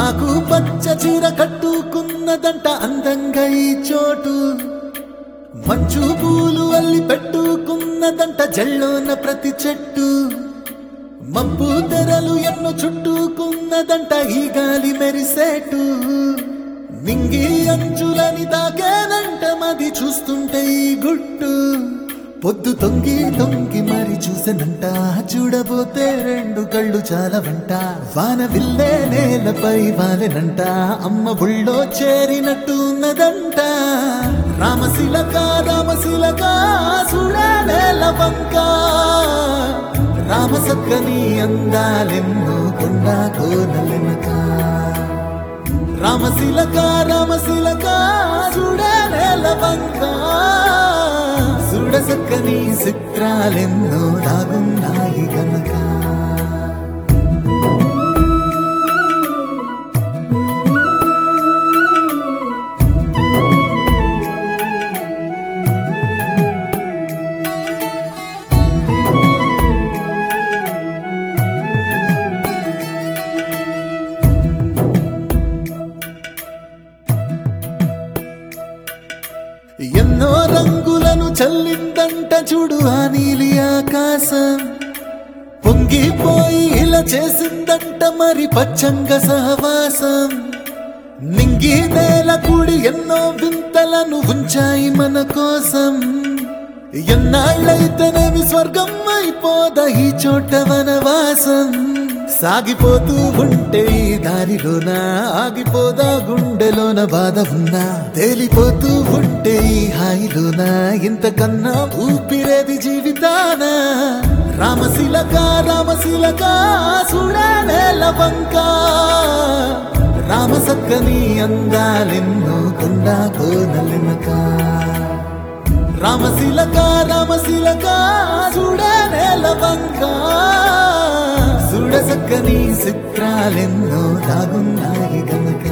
ఆకు పచ్చ చీర కట్టుకున్నదంట అందంగా ఈ చోటు మంచు పూలు అల్లి పెట్టుకున్నదంట జల్లోన ప్రతి చెట్టు మబ్బు తెరలు ఎన్నో చుట్టుకున్నదంట ఈ గాలి మెరిసేటు నింగి అంచులని తాకేనంట మది చూస్తుంటే ఈ గుట్టు పొద్దు తొంగి తొంగి మరి చూసెనంట చూడబోతే రెండు కళ్ళు చాలవంట వాన విల్లే నేలపై వాలెనంట అమ్మ బుళ్ళో చేరినట్టు ఉన్నదంట రామశిలక రామశిలక చూడే నేల వంక రామసక్కని అందాలెన్నో కొండ కోనలెనక రామశిలక రామశిలక చూడే నేల వంక చూడసక్కని చిత్రాలెన్నో దాగున్నాయి గనక ఎన్నో రంగులను చల్లిందంట చూడు ఆ నీలి ఆకాశం పొంగిపోయి ఇలా చేసిందంట మరి పచ్చంగ సహవాసం నింగి నేల కూడి ఎన్నో వింతలను ఉంచాయి మన కోసం ఎన్నాళ్ళైతేనేమి స్వర్గం అయిపోదా ఈ చోట వనవాసం సాగిపోతూ ఉంటే ఈ దారిలోన ఆగిపోదా గుండెలోన బాధ ఉన్నా తేలిపోతూ ఉంటే ఈ హాయిలోన ఇంతకన్నా ఊపిరేది జీవితాన రామశిలక రామశిలక చూడే నేల వంక రామసక్కని అందాలెన్నో కొండ కోనలెనక రామశిలక రామశిలక చూడే నేల వంక చూడసక్కని చిత్రాలెన్నో దాగున్నాయి గనక